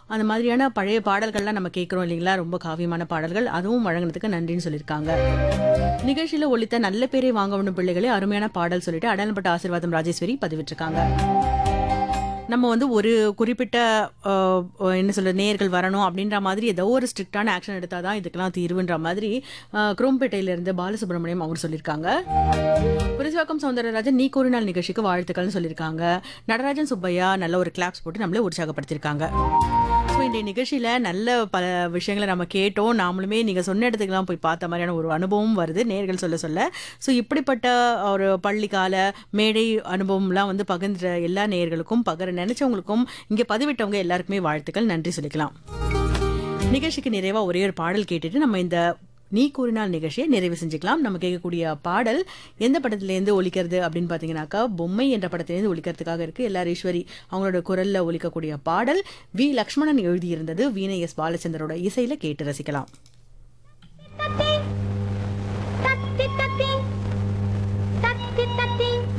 அந்த மாதிரியான பழைய பாடல்கள்லாம் நம்ம கேட்குறோம் இல்லைங்களா ரொம்ப காவியமான பாடல்கள் அதுவும் வழங்கினதுக்கு நன்றின்னு சொல்லியிருக்காங்க நிகழ்ச்சியில ஒலித்த நல்ல பேரை வாங்கணும் பிள்ளைகளே அருமையான பாடல் சொல்லிட்டு அடல்பட்ட ஆசீர்வாதம் ராஜேஸ்வரி பதிவிட்டிருக்காங்க நம்ம வந்து ஒரு குறிப்பிட்ட அஹ், என்ன சொல்ற நேர்கள் வரணும் அப்படின்ற மாதிரி ஏதோ ஒரு ஸ்ட்ரிக்டான ஆக்ஷன் எடுத்தால் தான் இதுக்கெல்லாம் தீர்வுன்ற மாதிரி அஹ், குரோம்பேட்டையிலிருந்து பாலசுப்ரமணியம் அவங்க சொல்லியிருக்காங்க புரிசுவாக்கம் சௌந்தரராஜன் நீ கூறினால் நிகழ்ச்சிக்கு வாழ்த்துக்கள்னு சொல்லியிருக்காங்க நடராஜன் சுப்பையா நல்ல ஒரு கிளாப்ஸ் போட்டு நம்மளே உற்சாகப்படுத்தியிருக்காங்க ஸோ இந்த நிகழ்ச்சியில் நல்ல பல விஷயங்களை நம்ம கேட்டோம் நாமளுமே நீங்கள் சொன்ன இடத்துக்குலாம் போய் பார்த்த மாதிரியான ஒரு அனுபவம் வருது நேர்கள் சொல்ல சொல்ல ஸோ இப்படிப்பட்ட ஒரு பள்ளிக்கால மேடை அனுபவம்லாம் வந்து பகிர்ந்த எல்லா நேயர்களுக்கும் பகிர நினைச்சவங்களுக்கும் இங்கே பதிவிட்டவங்க எல்லாருக்குமே வாழ்த்துக்கள் நன்றி சொல்லிக்கலாம் நிகழ்ச்சிக்கு நிறைவா ஒரே ஒரு பாடல் கேட்டுட்டு நம்ம இந்த நீ கூறினால் நிகழ்ச்சியை நிறைவு செஞ்சுக்கலாம் நம்ம கேட்கக்கூடிய பாடல் எந்த படத்துலேருந்து ஒலிக்கிறது அப்படின்னு பார்த்தீங்கன்னாக்கா பொம்மை என்ற படத்திலேருந்து ஒலிக்கிறதுக்காக இருக்கு எல்லார் ஈஸ்வரி அவங்களோட குரல்ல ஒலிக்கக்கூடிய பாடல் வி லக்ஷ்மணன் எழுதியிருந்தது வீணை எஸ் பாலச்சந்தரோட இசையில கேட்டு ரசிக்கலாம் தத்தி தத்தி தத்தி தத்தி தத்தி